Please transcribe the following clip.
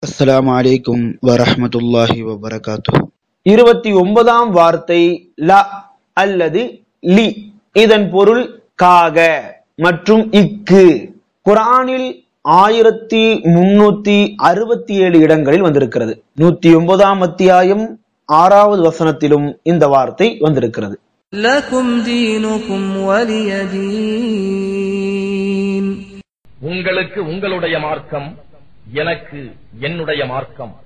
السلام عليكم ورحمة الله وبركاته இருபத்தி ஒன்பதாம் வார்த்தை ல அல்லது லி இதன் பொருள் காக மற்றும் இக்கு குரானில் ஆயிரத்தி முன்னூத்தி அறுபத்தி ஏழு இடங்களில் வந்திருக்கிறது நூத்தி ஒன்பதாம் அத்தியாயம் ஆறாவது வசனத்திலும் இந்த வார்த்தை வந்திருக்கிறது لكم دينكم ولي دين உங்களுக்கு உங்களுடைய மார்க்கம் எனக்கு என்னுடைய மார்க்கம்